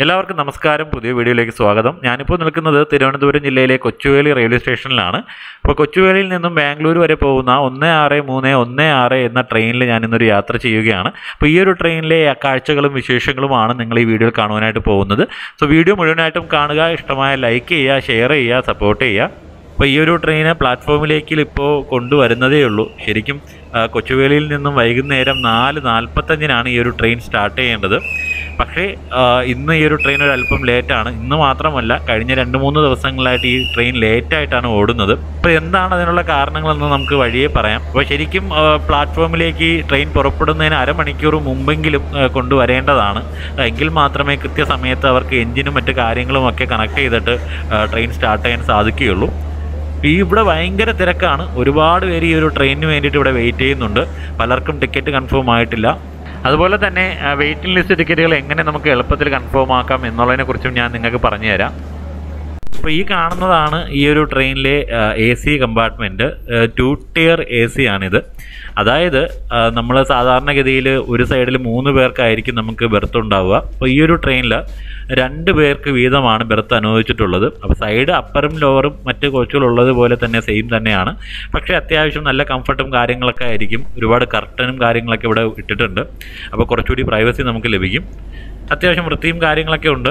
എല്ലാവർക്കും നമസ്കാരം പുതിയ വീഡിയോയിലേക്ക് സ്വാഗതം ഞാനിപ്പോൾ നിൽക്കുന്നത് തിരുവനന്തപുരം ജില്ലയിലെ കൊച്ചുവേലി റെയിൽവേ സ്റ്റേഷനിലാണ് അപ്പോൾ കൊച്ചുവേലിയിൽ നിന്നും ബാംഗ്ലൂർ വരെ പോകുന്ന ഒന്ന് ആറ് മൂന്ന് ഒന്ന് ആറ് എന്ന ട്രെയിനിൽ ഞാൻ ഇന്നൊരു യാത്ര ചെയ്യുകയാണ് അപ്പോൾ ഈ ഒരു ട്രെയിനിലെ കാഴ്ചകളും വിശേഷങ്ങളുമാണ് നിങ്ങൾ ഈ വീഡിയോയിൽ കാണുവാനായിട്ട് പോകുന്നത് സോ വീഡിയോ മുഴുവനായിട്ടും കാണുക ഇഷ്ടമായ ലൈക്ക് ചെയ്യുക ഷെയർ ചെയ്യുക സപ്പോർട്ട് ചെയ്യുക അപ്പോൾ ഈ ഒരു ട്രെയിന് പ്ലാറ്റ്ഫോമിലേക്ക് ഇപ്പോൾ കൊണ്ടുവരുന്നതേ ഉള്ളൂ ശരിക്കും ആ, കൊച്ചുവേലിയിൽ നിന്നും വൈകുന്നേരം നാല് നാൽപ്പത്തഞ്ചിനാണ് ഈ ഒരു ട്രെയിൻ സ്റ്റാർട്ട് ചെയ്യേണ്ടത് പക്ഷേ ആ, ഇന്ന് ഈ ഒരു ട്രെയിൻ ഒരു അല്പം ലേറ്റാണ് ഇന്ന് മാത്രമല്ല കഴിഞ്ഞ രണ്ട് മൂന്ന് ദിവസങ്ങളായിട്ട് ഈ ട്രെയിൻ ലേറ്റായിട്ടാണ് ഓടുന്നത് അപ്പോൾ എന്താണ് അതിനുള്ള കാരണങ്ങളെന്ന് നമുക്ക് വഴിയേ പറയാം അപ്പോൾ ശരിക്കും ആ, പ്ലാറ്റ്ഫോമിലേക്ക് ട്രെയിൻ പുറപ്പെടുന്നതിന് അരമണിക്കൂർ മുമ്പെങ്കിലും ആ, കൊണ്ടുവരേണ്ടതാണ് എങ്കിൽ മാത്രമേ കൃത്യസമയത്ത് അവർക്ക് എഞ്ചിനും മറ്റു കാര്യങ്ങളും ഒക്കെ കണക്ട് ചെയ്തിട്ട് ആ, ട്രെയിൻ സ്റ്റാർട്ട് ചെയ്യാൻ സാധിക്കുകയുള്ളൂ ഈ ഇവിടെ ഭയങ്കര തിരക്കാണ് ഒരുപാട് പേര് ഈ ഒരു ട്രെയിനിന് വേണ്ടിയിട്ട് ഇവിടെ വെയിറ്റ് ചെയ്യുന്നുണ്ട് പലർക്കും ടിക്കറ്റ് കൺഫേം ആയിട്ടില്ല അതുപോലെ തന്നെ വെയിറ്റിംഗ് ലിസ്റ്റ് ടിക്കറ്റുകൾ എങ്ങനെ നമുക്ക് എളുപ്പത്തിൽ കൺഫേം ആക്കാം എന്നുള്ളതിനെക്കുറിച്ചും ഞാൻ നിങ്ങൾക്ക് പറഞ്ഞു തരാം അപ്പോൾ ഈ കാണുന്നതാണ് ഈ ഒരു ട്രെയിനിലെ A C compartment two tier A C ആണിത് അതായത് നമ്മൾ സാധാരണഗതിയിൽ ഒരു സൈഡിൽ മൂന്ന് പേർക്കായിരിക്കും നമുക്ക് ബെർത്ത് ഉണ്ടാവുക അപ്പോൾ ഈ ഒരു ട്രെയിനിൽ രണ്ട് പേർക്ക് വീതമാണ് ബെർത്ത് അനുവദിച്ചിട്ടുള്ളത് അപ്പോൾ സൈഡ് അപ്പറും ലോവറും മറ്റ് കോച്ചുകളുള്ളത് പോലെ തന്നെ സെയിം തന്നെയാണ് പക്ഷേ അത്യാവശ്യം നല്ല കംഫർട്ടും കാര്യങ്ങളൊക്കെ ആയിരിക്കും ഒരുപാട് കർട്ടനും കാര്യങ്ങളൊക്കെ ഇവിടെ ഇട്ടിട്ടുണ്ട് അപ്പോൾ കുറച്ചുകൂടി പ്രൈവസി നമുക്ക് ലഭിക്കും അത്യാവശ്യം വൃത്തിയും കാര്യങ്ങളൊക്കെ ഉണ്ട്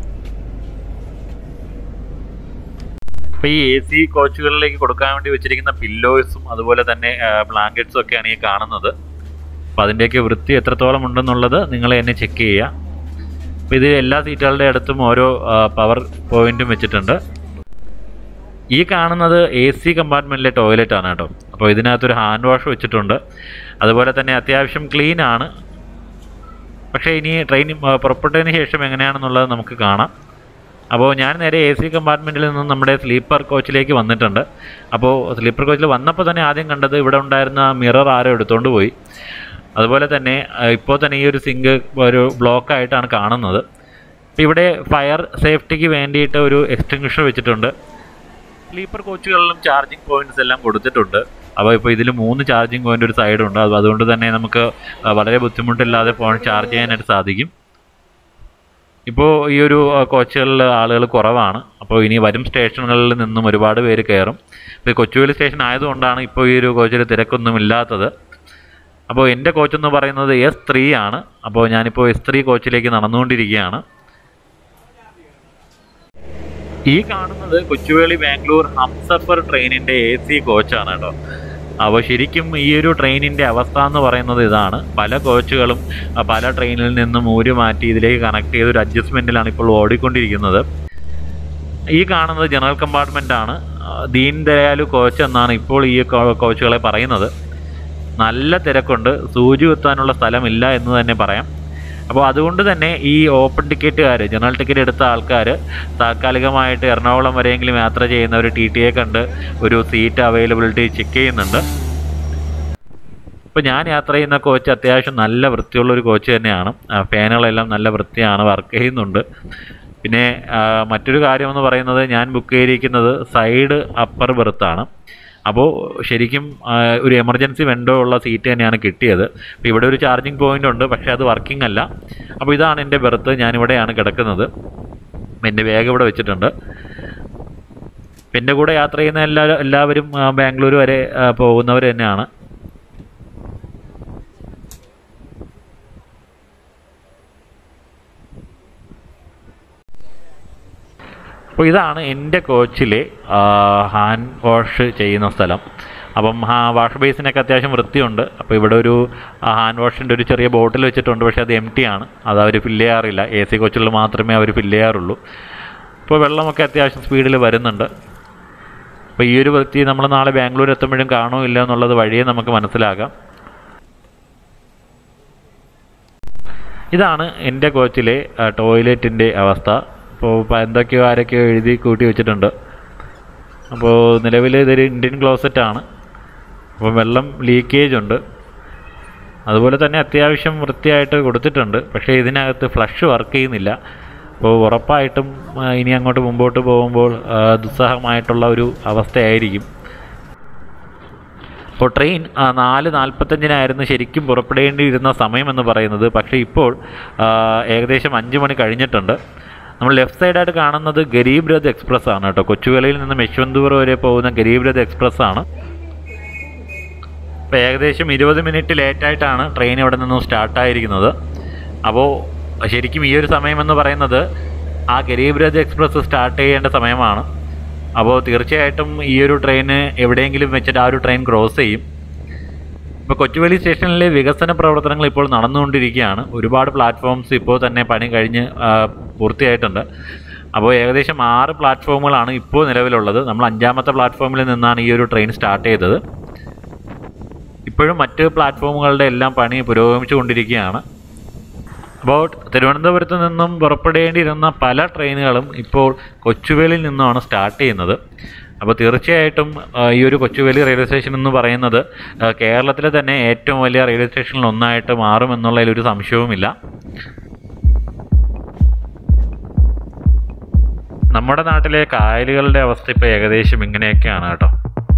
അപ്പോൾ ഈ എ സി കോച്ചുകളിലേക്ക് കൊടുക്കാൻ വേണ്ടി വെച്ചിരിക്കുന്ന പില്ലോസും അതുപോലെ തന്നെ ബ്ലാങ്കറ്റ്സും ഒക്കെയാണ് ഈ കാണുന്നത് അപ്പോൾ അതിൻ്റെയൊക്കെ വൃത്തി എത്രത്തോളം ഉണ്ടെന്നുള്ളത് നിങ്ങൾ തന്നെ ചെക്ക് ചെയ്യുക അപ്പോൾ ഇത് എല്ലാ സീറ്റുകളുടെ അടുത്തും ഓരോ പവർ പോയിന്റും വെച്ചിട്ടുണ്ട് ഈ കാണുന്നത് എ സി കമ്പാർട്ട്മെൻറ്റിലെ ടോയ്ലറ്റ് ആണ് കേട്ടോ അപ്പോൾ ഇതിനകത്തൊരു ഹാൻഡ് വാഷ് വെച്ചിട്ടുണ്ട് അതുപോലെ തന്നെ അത്യാവശ്യം ക്ലീൻ ആണ് പക്ഷേ ഇനി ട്രെയിൻ പുറപ്പെട്ടതിന് ശേഷം എങ്ങനെയാണെന്നുള്ളത് നമുക്ക് കാണാം അപ്പോൾ ഞാൻ നേരെ എ സി കമ്പാർട്ട്മെൻറ്റിൽ നിന്നും നമ്മുടെ സ്ലീപ്പർ കോച്ചിലേക്ക് വന്നിട്ടുണ്ട് അപ്പോൾ സ്ലീപ്പർ കോച്ചിൽ വന്നപ്പോൾ തന്നെ ആദ്യം കണ്ടത് ഇവിടെ ഉണ്ടായിരുന്ന മിറർ ആരോ എടുത്തുകൊണ്ട് പോയി അതുപോലെ തന്നെ അഹ് ഇപ്പോൾ തന്നെ ഈ ഒരു സിങ്ക് ഒരു ബ്ലോക്ക് ആയിട്ടാണ് കാണുന്നത് അപ്പോൾ ഇവിടെ ഫയർ സേഫ്റ്റിക്ക് വേണ്ടിയിട്ട് ഒരു എക്സ്റ്റിങ്ഷർ വെച്ചിട്ടുണ്ട് സ്ലീപ്പർ കോച്ചുകളിലും ചാർജിങ് പോയിന്റ്സ് എല്ലാം കൊടുത്തിട്ടുണ്ട് അപ്പോൾ ഇപ്പോൾ ഇതിൽ മൂന്ന് ചാർജിങ് പോയിന്റ് ഒരു സൈഡുണ്ട് അത് അതുകൊണ്ട് തന്നെ നമുക്ക് അഹ് വളരെ ബുദ്ധിമുട്ടില്ലാതെ ഫോൺ ചാർജ് ചെയ്യാനായിട്ട് സാധിക്കും ഇപ്പോൾ ഈ ഒരു അഹ് കോച്ചുകളിൽ ആളുകൾ കുറവാണ് അപ്പോൾ ഇനി വരും സ്റ്റേഷനുകളിൽ നിന്നും ഒരുപാട് പേര് കയറും ഇപ്പോൾ കൊച്ചുവേലി സ്റ്റേഷൻ ആയതുകൊണ്ടാണ് ഇപ്പോൾ ഈ ഒരു കോച്ചിൽ തിരക്കൊന്നും ഇല്ലാത്തത് അപ്പോൾ എൻ്റെ കോച്ച് എന്ന് പറയുന്നത് എസ് ത്രീ ആണ് അപ്പോൾ ഞാനിപ്പോൾ എസ് ത്രീ കോച്ചിലേക്ക് നടന്നുകൊണ്ടിരിക്കുകയാണ് ഈ കാണുന്നത് കൊച്ചുവേളി ബാംഗ്ലൂർ ഹംസഫർ ട്രെയിനിൻ്റെ എ സി കോച്ചാണ് കേട്ടോ അപ്പോൾ ശരിക്കും ഈ ഒരു ട്രെയിനിൻ്റെ അവസ്ഥ എന്ന് പറയുന്നത് ഇതാണ് പല കോച്ചുകളും ആ, പല ട്രെയിനിൽ നിന്നും ഊരി മാറ്റി ഇതിലേക്ക് കണക്ട് ചെയ്ത് ഒരു അഡ്ജസ്റ്റ്മെൻറ്റിലാണ് ഇപ്പോൾ ഓടിക്കൊണ്ടിരിക്കുന്നത് ഈ കാണുന്നത് ജനറൽ കമ്പാർട്ട്മെൻ്റ് ആണ് ആ, ദീൻ ദയാലു കോച്ച് എന്നാണ് ഇപ്പോൾ ഈ കോ- കോച്ചുകളെ പറയുന്നത് നല്ല തിരക്കുണ്ട് സൂചി കുത്താനുള്ള സ്ഥലമില്ല എന്ന് തന്നെ പറയാം അപ്പോൾ അതുകൊണ്ട് തന്നെ ഈ ഓപ്പൺ ടിക്കറ്റുകാർ ജനറൽ ടിക്കറ്റ് എടുത്ത ആൾക്കാർ താൽക്കാലികമായിട്ട് എറണാകുളം വരെയെങ്കിലും യാത്ര ചെയ്യുന്നവർ ടി ടി എ കണ്ട് ഒരു സീറ്റ് അവൈലബിലിറ്റി ചെക്ക് ചെയ്യുന്നുണ്ട് ഇപ്പോൾ ഞാൻ യാത്ര ചെയ്യുന്ന കോച്ച് അത്യാവശ്യം നല്ല വൃത്തിയുള്ള ഒരു കോച്ച് തന്നെയാണ് ആ, ഫാനുകളെല്ലാം നല്ല വൃത്തിയാണ് വർക്ക് ചെയ്യുന്നുണ്ട് പിന്നെ ആ, മറ്റൊരു കാര്യമെന്ന് പറയുന്നത് ഞാൻ ബുക്ക് ചെയ്തിരിക്കുന്നത് സൈഡ് അപ്പർ ബെർത്താണ് അപ്പോൾ ശരിക്കും ആ, ഒരു എമർജൻസി വെൻഡോ ഉള്ള സീറ്റ് തന്നെയാണ് കിട്ടിയത് അപ്പോൾ ഇവിടെ ഒരു ചാർജിങ് പോയിന്റ് ഉണ്ട് പക്ഷേ അത് വർക്കിംഗ് അല്ല അപ്പോൾ ഇതാണ് എൻ്റെ ബെർത്ത് ഞാനിവിടെയാണ് കിടക്കുന്നത് എൻ്റെ ബാഗ് ഇവിടെ വെച്ചിട്ടുണ്ട് എൻ്റെ കൂടെ യാത്ര ചെയ്യുന്ന എല്ലാ എല്ലാവരും ആ, ബാംഗ്ലൂർ വരെ ആ, പോകുന്നവർ തന്നെയാണ് അപ്പോൾ ഇതാണ് എൻ്റെ കോച്ചിലെ ഹാൻഡ് വാഷ് ചെയ്യുന്ന സ്ഥലം അപ്പം ആ വാഷ് ബേസിനൊക്കെ അത്യാവശ്യം വൃത്തിയുണ്ട് അപ്പോൾ ഇവിടെ ഒരു ഹാൻഡ് വാഷിൻ്റെ ഒരു ചെറിയ ബോട്ടിൽ വെച്ചിട്ടുണ്ട് പക്ഷേ അത് എം ടി ആണ് അത് അവർ ഫില്ല് ചെയ്യാറില്ല എ സി കോച്ചുകളിൽ മാത്രമേ അവർ ഫില്ല് ചെയ്യാറുള്ളൂ ഇപ്പോൾ വെള്ളമൊക്കെ അത്യാവശ്യം സ്പീഡിൽ വരുന്നുണ്ട് അപ്പോൾ ഈ ഒരു വൃത്തി നമ്മൾ നാളെ ബാംഗ്ലൂർ എത്തുമ്പോഴും കാണോ ഇല്ല എന്നുള്ളത് വഴിയേ നമുക്ക് മനസ്സിലാക്കാം ഇതാണ് എൻ്റെ കോച്ചിലെ ടോയ്ലറ്റിൻ്റെ അവസ്ഥ അപ്പോൾ ഇപ്പം എന്തൊക്കെയോ ആരൊക്കെയോ എഴുതി കൂട്ടി വെച്ചിട്ടുണ്ട് അപ്പോൾ നിലവിൽ ഇതൊരു ഇന്ത്യൻ ക്ലോസറ്റ് ആണ് അപ്പോൾ വെള്ളം ലീക്കേജ് ഉണ്ട് അതുപോലെ തന്നെ അത്യാവശ്യം വൃത്തിയായിട്ട് കൊടുത്തിട്ടുണ്ട് പക്ഷേ ഇതിനകത്ത് ഫ്ലഷ് വർക്ക് ചെയ്യുന്നില്ല അപ്പോൾ ഉറപ്പായിട്ടും ആ, ഇനി അങ്ങോട്ട് മുമ്പോട്ട് പോകുമ്പോൾ ആ, ദുസ്സഹമായിട്ടുള്ള ഒരു അവസ്ഥയായിരിക്കും അപ്പോൾ ട്രെയിൻ ആ, നാല് നാൽപ്പത്തഞ്ചിനായിരുന്നു ശരിക്കും പുറപ്പെടേണ്ടിയിരുന്ന സമയമെന്ന് പറയുന്നത് പക്ഷേ ഇപ്പോൾ ആ, ഏകദേശം അഞ്ച് മണി കഴിഞ്ഞിട്ടുണ്ട് നമ്മൾ ലെഫ്റ്റ് സൈഡായിട്ട് കാണുന്നത് ഗരീബ് രഥ് എക്സ്പ്രസ് ആണ് കേട്ടോ കൊച്ചുവേളിയിൽ നിന്ന് യശ്വന്ത്പൂർ വരെ പോകുന്ന ഗരീബ് രഥ് എക്സ്പ്രസ് ആണ് അപ്പോൾ ഏകദേശം ഇരുപത് മിനിറ്റ് ലേറ്റായിട്ടാണ് ട്രെയിൻ ഇവിടെ നിന്നും സ്റ്റാർട്ടായിരിക്കുന്നത് അപ്പോൾ ശരിക്കും ഈ ഒരു സമയമെന്ന് പറയുന്നത് ആ ഗരീബ് രഥ് എക്സ്പ്രസ് സ്റ്റാർട്ട് ചെയ്യേണ്ട സമയമാണ് അപ്പോൾ തീർച്ചയായിട്ടും ഈ ഒരു ട്രെയിന് എവിടെയെങ്കിലും വെച്ചിട്ട് ആ ഒരു ട്രെയിൻ ക്രോസ് ചെയ്യും ഇപ്പോൾ കൊച്ചുവേലി സ്റ്റേഷനിലെ വികസന പ്രവർത്തനങ്ങൾ ഇപ്പോൾ നടന്നുകൊണ്ടിരിക്കുകയാണ് ഒരുപാട് പ്ലാറ്റ്ഫോംസ് ഇപ്പോൾ തന്നെ പണി കഴിഞ്ഞ് ആ, പൂർത്തിയായിട്ടുണ്ട് അപ്പോൾ ഏകദേശം ആറ് പ്ലാറ്റ്ഫോമുകളാണ് ഇപ്പോൾ നിലവിലുള്ളത് നമ്മൾ അഞ്ചാമത്തെ പ്ലാറ്റ്ഫോമിൽ നിന്നാണ് ഈ ഒരു ട്രെയിൻ സ്റ്റാർട്ട് ചെയ്തത് ഇപ്പോഴും മറ്റ് പ്ലാറ്റ്ഫോമുകളുടെ എല്ലാം പണി പുരോഗമിച്ചുകൊണ്ടിരിക്കുകയാണ് അപ്പോൾ തിരുവനന്തപുരത്ത് നിന്നും പുറപ്പെടേണ്ടിയിരുന്ന പല ട്രെയിനുകളും ഇപ്പോൾ കൊച്ചുവേലിയിൽ നിന്നുമാണ് സ്റ്റാർട്ട് ചെയ്യുന്നത് അപ്പോൾ തീർച്ചയായിട്ടും ആ, ഈ ഒരു കൊച്ചുവേലി റെയിൽവേ സ്റ്റേഷൻ എന്ന് പറയുന്നത് ആ, കേരളത്തിലെ തന്നെ ഏറ്റവും വലിയ റെയിൽവേ സ്റ്റേഷനിൽ ഒന്നായിട്ട് മാറുമെന്നുള്ളതിൽ ഒരു സംശയവുമില്ല നമ്മുടെ നാട്ടിലെ കായലുകളുടെ അവസ്ഥ ഇപ്പോൾ ഏകദേശം ഇങ്ങനെയൊക്കെയാണ് കേട്ടോ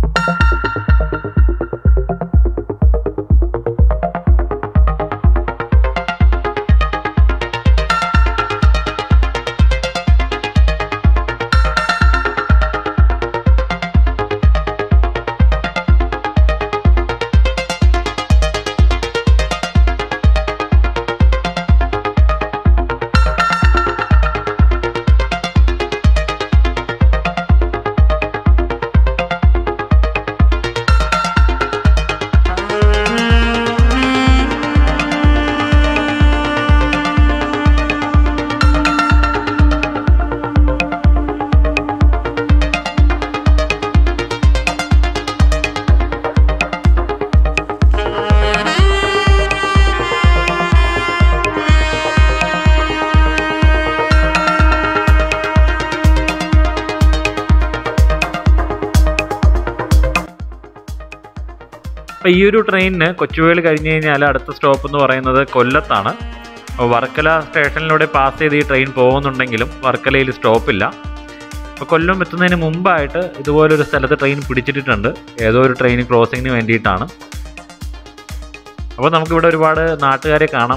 അപ്പോൾ ഈ ഒരു ട്രെയിനിന് കൊച്ചുവേളി കഴിഞ്ഞ് കഴിഞ്ഞാൽ അടുത്ത സ്റ്റോപ്പ് എന്ന് പറയുന്നത് കൊല്ലത്താണ് അപ്പോൾ വർക്കല സ്റ്റേഷനിലൂടെ പാസ് ചെയ്ത് ഈ ട്രെയിൻ പോകുന്നുണ്ടെങ്കിലും വർക്കലയിൽ സ്റ്റോപ്പില്ല അപ്പോൾ കൊല്ലം എത്തുന്നതിന് മുമ്പായിട്ട് ഇതുപോലൊരു സ്ഥലത്ത് ട്രെയിൻ പിടിച്ചിട്ടിട്ടുണ്ട് ഏതോ ഒരു ട്രെയിൻ ക്രോസിങ്ങിന് വേണ്ടിയിട്ടാണ് അപ്പോൾ നമുക്കിവിടെ ഒരുപാട് നാട്ടുകാരെ കാണാം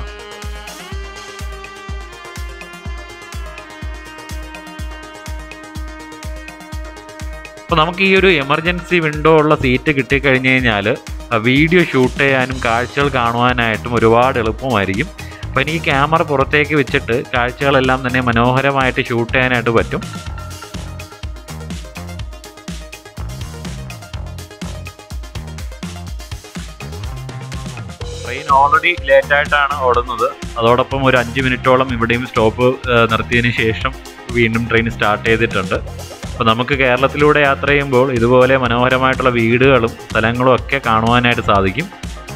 അപ്പോൾ നമുക്ക് ഈ ഒരു എമർജൻസി വിൻഡോ ഉള്ള സീറ്റ് കിട്ടിക്കഴിഞ്ഞ് കഴിഞ്ഞാൽ വീഡിയോ ഷൂട്ട് ചെയ്യാനും കാഴ്ചകൾ കാണുവാനായിട്ടും ഒരുപാട് എളുപ്പമായിരിക്കും അപ്പോൾ എനിക്ക് ക്യാമറ പുറത്തേക്ക് വെച്ചിട്ട് കാഴ്ചകളെല്ലാം തന്നെ മനോഹരമായിട്ട് ഷൂട്ട് ചെയ്യാനായിട്ട് പറ്റും ട്രെയിൻ ഓൾറെഡി ലേറ്റ് ആയിട്ടാണ് ഓടുന്നത് അതോടൊപ്പം ഒരു അഞ്ച് മിനിറ്റോളം ഇവിടെയും സ്റ്റോപ്പ് നിർത്തിയതിന് ശേഷം വീണ്ടും ട്രെയിൻ സ്റ്റാർട്ട് ചെയ്തിട്ടുണ്ട് അപ്പോൾ നമുക്ക് കേരളത്തിലൂടെ യാത്ര ചെയ്യുമ്പോൾ ഇതുപോലെ മനോഹരമായിട്ടുള്ള വീടുകളും സ്ഥലങ്ങളും ഒക്കെ കാണുവാനായിട്ട് സാധിക്കും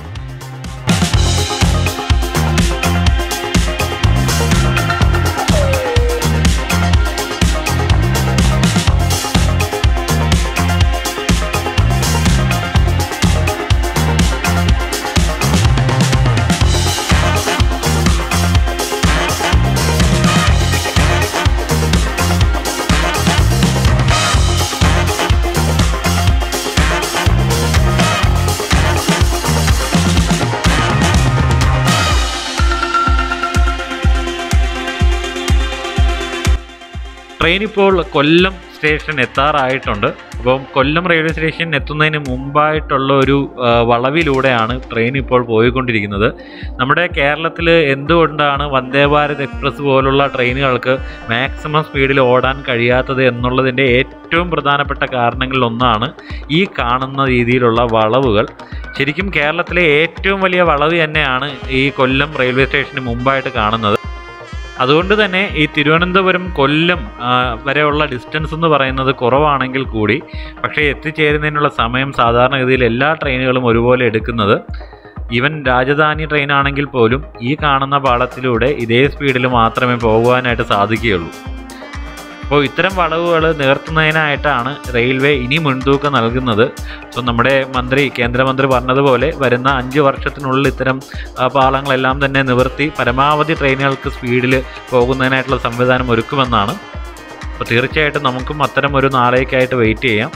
ട്രെയിൻ ഇപ്പോൾ കൊല്ലം സ്റ്റേഷൻ എത്താറായിട്ടുണ്ട് അപ്പം കൊല്ലം റെയിൽവേ സ്റ്റേഷൻ എത്തുന്നതിന് മുമ്പായിട്ടുള്ള ഒരു ആ, വളവിലൂടെയാണ് ട്രെയിൻ ഇപ്പോൾ പോയിക്കൊണ്ടിരിക്കുന്നത് നമ്മുടെ കേരളത്തിൽ എന്തുകൊണ്ടാണ് വന്ദേ ഭാരത് എക്സ്പ്രസ് പോലുള്ള ട്രെയിനുകൾക്ക് മാക്സിമം സ്പീഡിൽ ഓടാൻ കഴിയാത്തത് എന്നുള്ളതിൻ്റെ ഏറ്റവും പ്രധാനപ്പെട്ട കാരണങ്ങളിൽ ഒന്നാണ് ഈ കാണുന്ന രീതിയിലുള്ള വളവുകൾ ശരിക്കും കേരളത്തിലെ ഏറ്റവും വലിയ വളവ് തന്നെയാണ് ഈ കൊല്ലം റെയിൽവേ സ്റ്റേഷന് മുമ്പായിട്ട് കാണുന്നത് അതുകൊണ്ട് തന്നെ ഈ തിരുവനന്തപുരം കൊല്ലം ആ, വരെയുള്ള ഡിസ്റ്റൻസ് എന്ന് പറയുന്നത് കുറവാണെങ്കിൽ കൂടി പക്ഷേ എത്തിച്ചേരുന്നതിനുള്ള സമയം സാധാരണഗതിയിൽ എല്ലാ ട്രെയിനുകളും ഒരുപോലെ എടുക്കുന്നത് ഈവൻ രാജധാനി ട്രെയിൻ ആണെങ്കിൽ പോലും ഈ കാണുന്ന പാളത്തിലൂടെ ഇതേ സ്പീഡിൽ മാത്രമേ പോകുവാനായിട്ട് സാധിക്കുകയുള്ളൂ അപ്പോൾ ഇത്തരം വളവുകൾ നികർത്തുന്നതിനായിട്ടാണ് റെയിൽവേ ഇനി മുൻതൂക്കം നൽകുന്നത് സോ നമ്മുടെ മന്ത്രി കേന്ദ്രമന്ത്രി പറഞ്ഞതുപോലെ വരുന്ന അഞ്ച് വർഷത്തിനുള്ളിൽ ഇത്തരം ആ, പാളങ്ങളെല്ലാം തന്നെ നിവർത്തി പരമാവധി ട്രെയിനുകൾക്ക് സ്പീഡിൽ പോകുന്നതിനായിട്ടുള്ള സംവിധാനം ഒരുക്കുമെന്നാണ് അപ്പോൾ തീർച്ചയായിട്ടും നമുക്കും അത്തരം ഒരു നാളേക്കായിട്ട് വെയിറ്റ് ചെയ്യാം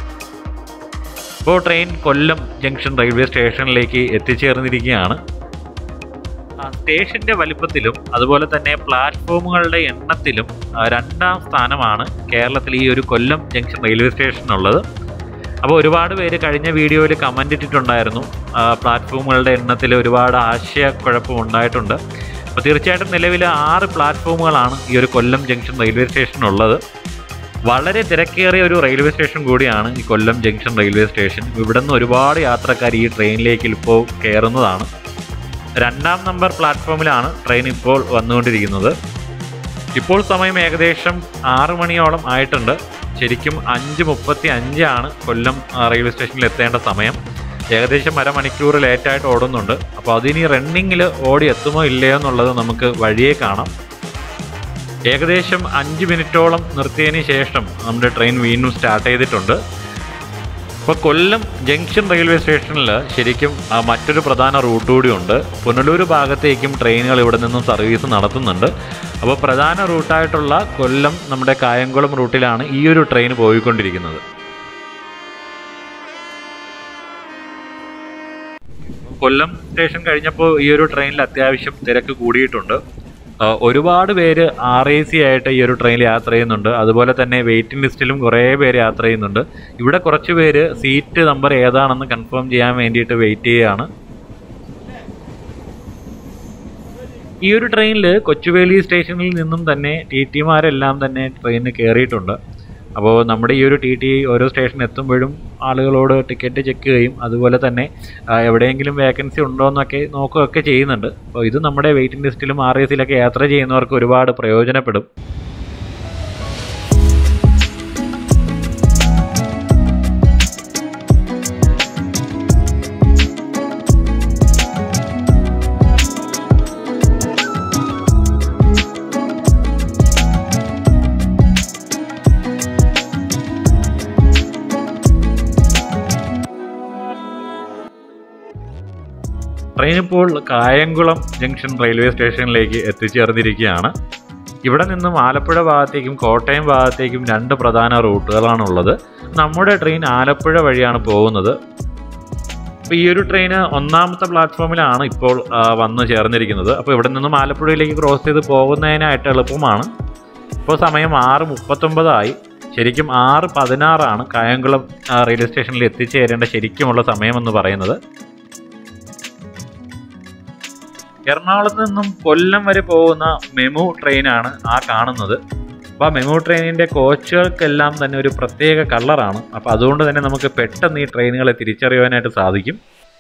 ഇപ്പോൾ ട്രെയിൻ കൊല്ലം ജംഗ്ഷൻ റെയിൽവേ സ്റ്റേഷനിലേക്ക് എത്തിച്ചേർന്നിരിക്കുകയാണ് ആ, സ്റ്റേഷന്റെ വലിപ്പത്തിലും അതുപോലെ തന്നെ പ്ലാറ്റ്ഫോമുകളുടെ എണ്ണത്തിലും ആ, രണ്ടാം സ്ഥാനമാണ് കേരളത്തിൽ ഈ ഒരു കൊല്ലം ജംഗ്ഷൻ റെയിൽവേ സ്റ്റേഷനുള്ളത് അപ്പോൾ ഒരുപാട് പേര് കഴിഞ്ഞ വീഡിയോയിൽ കമൻ്റ് ഇട്ടിട്ടുണ്ടായിരുന്നു ആ, പ്ലാറ്റ്ഫോമുകളുടെ എണ്ണത്തിൽ ഒരുപാട് ആശയക്കുഴപ്പം ഉണ്ടായിട്ടുണ്ട് അപ്പോൾ തീർച്ചയായിട്ടും നിലവിൽ ആറ് പ്ലാറ്റ്ഫോമുകളാണ് ഈ ഒരു കൊല്ലം ജംഗ്ഷൻ റെയിൽവേ സ്റ്റേഷനുള്ളത് വളരെ തിരക്കേറിയ ഒരു റെയിൽവേ സ്റ്റേഷൻ കൂടിയാണ് ഈ കൊല്ലം ജംഗ്ഷൻ റെയിൽവേ സ്റ്റേഷൻ ഇവിടെ നിന്ന് ഒരുപാട് യാത്രക്കാർ ഈ ട്രെയിനിലേക്ക് ഇപ്പോൾ കയറുന്നതാണ് രണ്ടാം നമ്പർ പ്ലാറ്റ്ഫോമിലാണ് ട്രെയിൻ ഇപ്പോൾ വന്നുകൊണ്ടിരിക്കുന്നത് ഇപ്പോൾ സമയം ഏകദേശം ആറ് മണിയോളം ആയിട്ടുണ്ട് ശരിക്കും അഞ്ച് മുപ്പത്തി അഞ്ചാണ് കൊല്ലം ആ, റെയിൽവേ സ്റ്റേഷനിൽ എത്തേണ്ട സമയം ഏകദേശം അരമണിക്കൂർ ലേറ്റായിട്ട് ഓടുന്നുണ്ട് അപ്പോൾ അതിനി റണ്ണിങ്ങിൽ ഓടി എത്തുമോ ഇല്ലയോ എന്നുള്ളത് നമുക്ക് വഴിയേ കാണാം ഏകദേശം അഞ്ച് മിനിറ്റോളം നിർത്തിയതിന് ശേഷം നമ്മുടെ ട്രെയിൻ വീണ്ടും സ്റ്റാർട്ട് ചെയ്തിട്ടുണ്ട് ഇപ്പോൾ കൊല്ലം ജംഗ്ഷൻ റെയിൽവേ സ്റ്റേഷനിൽ ശരിക്കും ആ, മറ്റൊരു പ്രധാന റൂട്ട് കൂടിയുണ്ട് പുനലൂർ ഭാഗത്തേക്കും ട്രെയിനുകൾ ഇവിടെ നിന്നും സർവീസ് നടത്തുന്നുണ്ട് അപ്പോൾ പ്രധാന റൂട്ടായിട്ടുള്ള കൊല്ലം നമ്മുടെ കായംകുളം റൂട്ടിലാണ് ഈ ഒരു ട്രെയിൻ പോയിക്കൊണ്ടിരിക്കുന്നത് കൊല്ലം സ്റ്റേഷൻ കഴിഞ്ഞപ്പോൾ ഈ ഒരു ട്രെയിനിൽ അത്യാവശ്യം തിരക്ക് കൂടിയിട്ടുണ്ട് ആ, ഒരുപാട് പേര് ആർ എ സി ആയിട്ട് ഈ ഒരു ട്രെയിനിൽ യാത്ര ചെയ്യുന്നുണ്ട് അതുപോലെ തന്നെ വെയിറ്റിംഗ് ലിസ്റ്റിലും കുറേ പേര് യാത്ര ചെയ്യുന്നുണ്ട് ഇവിടെ കുറച്ച് പേര് സീറ്റ് നമ്പർ ഏതാണെന്ന് കൺഫേം ചെയ്യാൻ വേണ്ടിയിട്ട് വെയിറ്റ് ചെയ്യുകയാണ് ഈ ഒരു ട്രെയിനിൽ കൊച്ചുവേലി സ്റ്റേഷനിൽ നിന്നും തന്നെ ടി ടിമാരെല്ലാം തന്നെ ട്രെയിനിന് കയറിയിട്ടുണ്ട് അപ്പോൾ നമ്മുടെ ഈ ഒരു ടി ടി ഓരോ സ്റ്റേഷൻ എത്തുമ്പോഴും ആളുകളോട് ടിക്കറ്റ് ചെക്ക് ചെയ്യും അതുപോലെ തന്നെ ആ, എവിടെയെങ്കിലും വേക്കൻസി ഉണ്ടോ എന്നൊക്കെ നോക്കുകയൊക്കെ ചെയ്യുന്നുണ്ട് അപ്പോൾ ഇത് നമ്മുടെ വെയിറ്റിംഗ് ലിസ്റ്റിലും ആർ എ സിയിലൊക്കെ യാത്ര ചെയ്യുന്നവർക്ക് ഒരുപാട് പ്രയോജനപ്പെടും ട്രെയിൻ ഇപ്പോൾ കായംകുളം ജംഗ്ഷൻ റെയിൽവേ സ്റ്റേഷനിലേക്ക് എത്തിച്ചേർന്നിരിക്കുകയാണ് ഇവിടെ നിന്നും ആലപ്പുഴ ഭാഗത്തേക്കും കോട്ടയം ഭാഗത്തേക്കും രണ്ട് പ്രധാന റൂട്ടുകളാണുള്ളത് നമ്മുടെ ട്രെയിൻ ആലപ്പുഴ വഴിയാണ് പോകുന്നത് അപ്പോൾ ഈ ഒരു ട്രെയിൻ ഒന്നാമത്തെ പ്ലാറ്റ്ഫോമിലാണ് ഇപ്പോൾ ആ, വന്ന് ചേർന്നിരിക്കുന്നത് അപ്പോൾ ഇവിടെ നിന്നും ആലപ്പുഴയിലേക്ക് ക്രോസ് ചെയ്ത് പോകുന്നതിനായിട്ട് എളുപ്പമാണ് ഇപ്പോൾ സമയം ആറ് മുപ്പത്തൊമ്പതായി ശരിക്കും ആറ് പതിനാറാണ് കായംകുളം ആ, റെയിൽവേ സ്റ്റേഷനിൽ എത്തിച്ചേരേണ്ട ശരിക്കുമുള്ള സമയമെന്ന് പറയുന്നത് എറണാകുളത്ത് നിന്നും കൊല്ലം വരെ പോകുന്ന മെമു ട്രെയിനാണ് ആ കാണുന്നത് അപ്പോൾ ആ മെമു ട്രെയിനിൻ്റെ കോച്ചുകൾക്കെല്ലാം തന്നെ ഒരു പ്രത്യേക കളറാണ് അപ്പോൾ അതുകൊണ്ട് തന്നെ നമുക്ക് പെട്ടെന്ന് ഈ ട്രെയിനുകളെ തിരിച്ചറിയുവാനായിട്ട് സാധിക്കും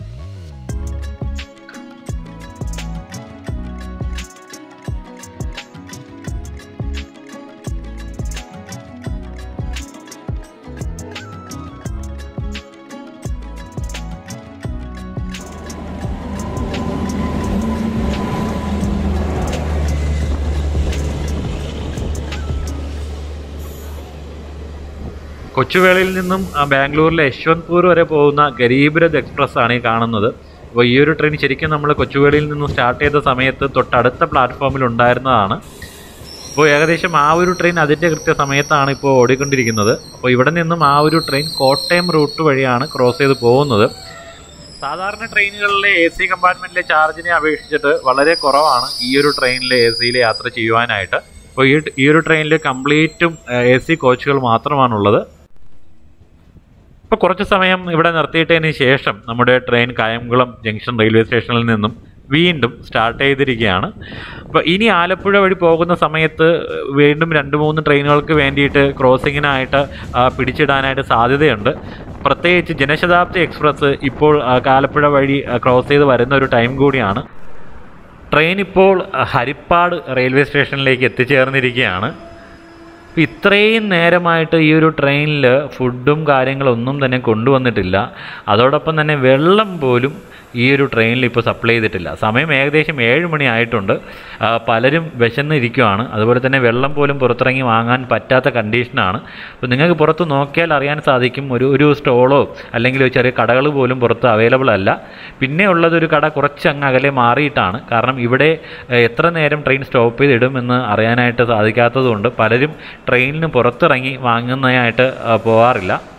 കൊച്ചുവേളിയിൽ നിന്നും ആ, ബാംഗ്ലൂരിലെ യശ്വന്ത്പൂർ വരെ പോകുന്ന ഗരീബ് രഥ് എക്സ്പ്രസ് ആണ് ഈ കാണുന്നത് അപ്പോൾ ഈ ഒരു ട്രെയിൻ ശരിക്കും നമ്മൾ കൊച്ചുവേളിയിൽ നിന്നും സ്റ്റാർട്ട് ചെയ്ത സമയത്ത് തൊട്ടടുത്ത പ്ലാറ്റ്ഫോമിൽ ഉണ്ടായിരുന്നതാണ് അപ്പോൾ ഏകദേശം ആ ഒരു ട്രെയിൻ അതിൻ്റെ കൃത്യസമയത്താണ് ഇപ്പോൾ ഓടിക്കൊണ്ടിരിക്കുന്നത് അപ്പോൾ ഇവിടെ നിന്നും ആ ഒരു ട്രെയിൻ കോട്ടയം റൂട്ട് വഴിയാണ് ക്രോസ് ചെയ്ത് പോകുന്നത് സാധാരണ ട്രെയിനുകളിലെ എ സി കമ്പാർട്ട്മെൻറ്റിലെ ചാർജിനെ അപേക്ഷിച്ചിട്ട് വളരെ കുറവാണ് ഈ ഒരു ട്രെയിനിലെ എ സിയിൽ യാത്ര ചെയ്യുവാനായിട്ട് അപ്പോൾ ഈ ഈ ഒരു ട്രെയിനിൽ കംപ്ലീറ്റും എ സി കോച്ചുകൾ മാത്രമാണുള്ളത് ഇപ്പോൾ കുറച്ച് സമയം ഇവിടെ നിർത്തിയിട്ടതിന് ശേഷം നമ്മുടെ ട്രെയിൻ കായംകുളം ജംഗ്ഷൻ റെയിൽവേ സ്റ്റേഷനിൽ നിന്നും വീണ്ടും സ്റ്റാർട്ട് ചെയ്തിരിക്കുകയാണ് അപ്പോൾ ഇനി ആലപ്പുഴ വഴി പോകുന്ന സമയത്ത് വീണ്ടും രണ്ട് മൂന്ന് ട്രെയിനുകൾക്ക് വേണ്ടിയിട്ട് ക്രോസിങ്ങിനായിട്ട് ആ, പിടിച്ചിടാനായിട്ട് സാധ്യതയുണ്ട് പ്രത്യേകിച്ച് ജനശതാബ്ദി എക്സ്പ്രസ് ഇപ്പോൾ ആ, ആലപ്പുഴ വഴി ആ, ക്രോസ് ചെയ്ത് വരുന്ന ഒരു ടൈം കൂടിയാണ് ട്രെയിൻ ഇപ്പോൾ ഹരിപ്പാട് റെയിൽവേ സ്റ്റേഷനിലേക്ക് എത്തിച്ചേർന്നിരിക്കുകയാണ് അപ്പോൾ ഇത്രയും നേരമായിട്ട് ഈ ഒരു ട്രെയിനിൽ ഫുഡും കാര്യങ്ങളൊന്നും തന്നെ കൊണ്ടുവന്നിട്ടില്ല അതോടൊപ്പം തന്നെ വെള്ളം പോലും ഈ ഒരു ട്രെയിനിൽ ഇപ്പോൾ സപ്ലൈ ചെയ്തിട്ടില്ല സമയം ഏകദേശം ഏഴ് മണി ആയിട്ടുണ്ട് ആ, പലരും വിശന്നിരിക്കുവാണ് അതുപോലെ തന്നെ വെള്ളം പോലും പുറത്തിറങ്ങി വാങ്ങാൻ പറ്റാത്ത കണ്ടീഷനാണ് അപ്പോൾ നിങ്ങൾക്ക് പുറത്ത് നോക്കിയാൽ അറിയാൻ സാധിക്കും ഒരു ഒരു സ്റ്റോളോ അല്ലെങ്കിൽ ഒരു ചെറിയ കടകൾ പോലും പുറത്ത് അവൈലബിൾ അല്ല പിന്നെ ഉള്ളത് ഒരു കട കുറച്ച് അങ്ങ് അകലെ മാറിയിട്ടാണ് കാരണം ഇവിടെ ഏഹ്, എത്ര നേരം ട്രെയിൻ സ്റ്റോപ്പ് ചെയ്ത് ഇടുമെന്ന് അറിയാനായിട്ട് സാധിക്കാത്തതുകൊണ്ട് പലരും ട്രെയിനിന് പുറത്തിറങ്ങി വാങ്ങുന്നതായിട്ട് ആ, പോകാറില്ല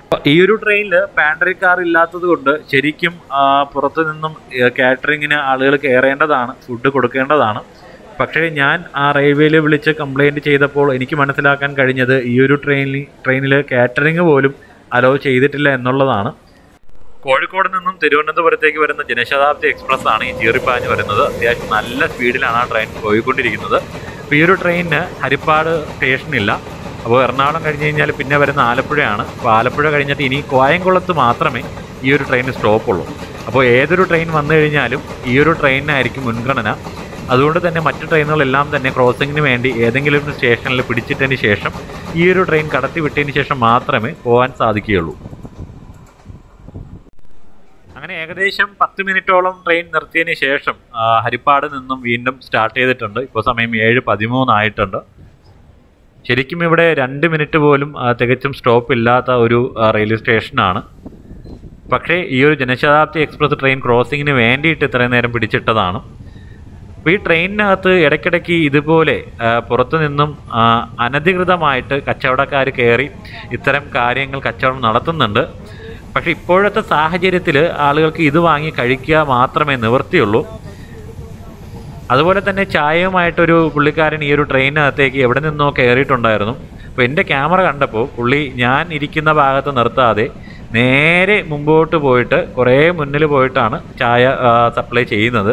ഈ ഒരു ട്രെയിനിൽ പാൻട്രി കാർ ഇല്ലാത്തത് കൊണ്ട് ശരിക്കും ആ, പുറത്തു നിന്നും കാറ്ററിങ്ങിന് ആളുകൾ കയറേണ്ടതാണ് ഫുഡ് കൊടുക്കേണ്ടതാണ് പക്ഷേ ഞാൻ ആ റെയിൽവേയിൽ വിളിച്ച് കംപ്ലൈൻറ്റ് ചെയ്തപ്പോൾ എനിക്ക് മനസ്സിലാക്കാൻ കഴിഞ്ഞത് ഈ ഒരു ട്രെയിനിൽ ട്രെയിനിൽ കാറ്ററിങ് പോലും അലോ ചെയ്തിട്ടില്ല എന്നുള്ളതാണ് കോഴിക്കോട് നിന്നും തിരുവനന്തപുരത്തേക്ക് വരുന്ന ജനശതാബ്ദി എക്സ്പ്രസ് ആണ് ഈ ചീറിപ്പാഞ്ഞ് വരുന്നത് അത്യാവശ്യം നല്ല സ്പീഡിലാണ് ആ ട്രെയിൻ പോയിക്കൊണ്ടിരിക്കുന്നത് അപ്പോൾ ഈ ഒരു ട്രെയിനിന് ഹരിപ്പാട് സ്റ്റേഷനില്ല അപ്പോൾ എറണാകുളം കഴിഞ്ഞ് കഴിഞ്ഞാൽ പിന്നെ വരുന്ന ആലപ്പുഴയാണ് അപ്പോൾ ആലപ്പുഴ കഴിഞ്ഞിട്ട് ഇനി കോയംകുളത്ത് മാത്രമേ ഈ ഒരു ട്രെയിന് സ്റ്റോപ്പ് ഉള്ളൂ അപ്പോൾ ഏതൊരു ട്രെയിൻ വന്നു കഴിഞ്ഞാലും ഈ ഒരു ട്രെയിനിനായിരിക്കും മുൻഗണന അതുകൊണ്ട് തന്നെ മറ്റു ട്രെയിനുകളെല്ലാം തന്നെ ക്രോസിങ്ങിന് വേണ്ടി ഏതെങ്കിലും ഒരു സ്റ്റേഷനിൽ പിടിച്ചിട്ടതിന് ശേഷം ഈ ഒരു ട്രെയിൻ കടത്തി വിട്ടതിന് ശേഷം മാത്രമേ പോകാൻ സാധിക്കുകയുള്ളൂ അങ്ങനെ ഏകദേശം പത്ത് മിനിറ്റോളം ട്രെയിൻ നിർത്തിയതിന് ശേഷം ആ, ഹരിപ്പാട് നിന്നും വീണ്ടും സ്റ്റാർട്ട് ചെയ്തിട്ടുണ്ട് ഇപ്പോൾ സമയം ഏഴ് പതിമൂന്നായിട്ടുണ്ട് ശരിക്കും ഇവിടെ രണ്ട് മിനിറ്റ് പോലും ആ, തികച്ചും സ്റ്റോപ്പ് ഇല്ലാത്ത ഒരു ആ, റെയിൽവേ സ്റ്റേഷനാണ് പക്ഷേ ഈ ഒരു ജനശതാബ്ദി എക്സ്പ്രസ് ട്രെയിൻ ക്രോസിങ്ങിന് വേണ്ടിയിട്ട് ഇത്രയും നേരം പിടിച്ചിട്ടതാണ് അപ്പോൾ ഈ ട്രെയിനിനകത്ത് ഇടയ്ക്കിടയ്ക്ക് ഇതുപോലെ ആ, പുറത്തു നിന്നും ആ, അനധികൃതമായിട്ട് കച്ചവടക്കാർ കയറി ഇത്തരം കാര്യങ്ങൾ കച്ചവടം നടത്തുന്നുണ്ട് പക്ഷേ ഇപ്പോഴത്തെ സാഹചര്യത്തിൽ ആളുകൾക്ക് ഇത് വാങ്ങി കഴിക്കുക മാത്രമേ നിവൃത്തിയുള്ളൂ അതുപോലെ തന്നെ ചായയുമായിട്ടൊരു പുള്ളിക്കാരൻ ഈ ഒരു ട്രെയിനകത്തേക്ക് എവിടെ നിന്നോ കയറിയിട്ടുണ്ടായിരുന്നു അപ്പോൾ എൻ്റെ ക്യാമറ കണ്ടപ്പോൾ പുള്ളി ഞാൻ ഇരിക്കുന്ന ഭാഗത്ത് നിർത്താതെ നേരെ മുമ്പോട്ട് പോയിട്ട് കുറേ മുന്നിൽ പോയിട്ടാണ് ചായ സപ്ലൈ ചെയ്യുന്നത്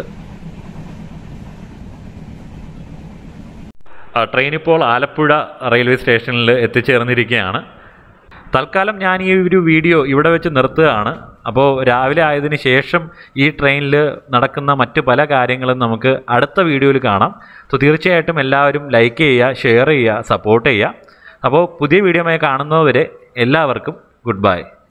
ആ, ട്രെയിൻ ഇപ്പോൾ ആലപ്പുഴ റെയിൽവേ സ്റ്റേഷനിൽ എത്തിച്ചേർന്നിരിക്കുകയാണ് തൽക്കാലം ഞാൻ ഈ ഒരു വീഡിയോ ഇവിടെ വെച്ച് നിർത്തുകയാണ് അപ്പോൾ രാവിലെ ആയതിനു ശേഷം ഈ ട്രെയിനിൽ നടക്കുന്ന മറ്റ് പല കാര്യങ്ങളും നമുക്ക് അടുത്ത വീഡിയോയിൽ കാണാം സോ തീർച്ചയായിട്ടും എല്ലാവരും ലൈക്ക് ചെയ്യുക ഷെയർ ചെയ്യുക സപ്പോർട്ട് ചെയ്യുക അപ്പോൾ പുതിയ വീഡിയോമായി കാണുന്നതുവരെ എല്ലാവർക്കും ഗുഡ് ബൈ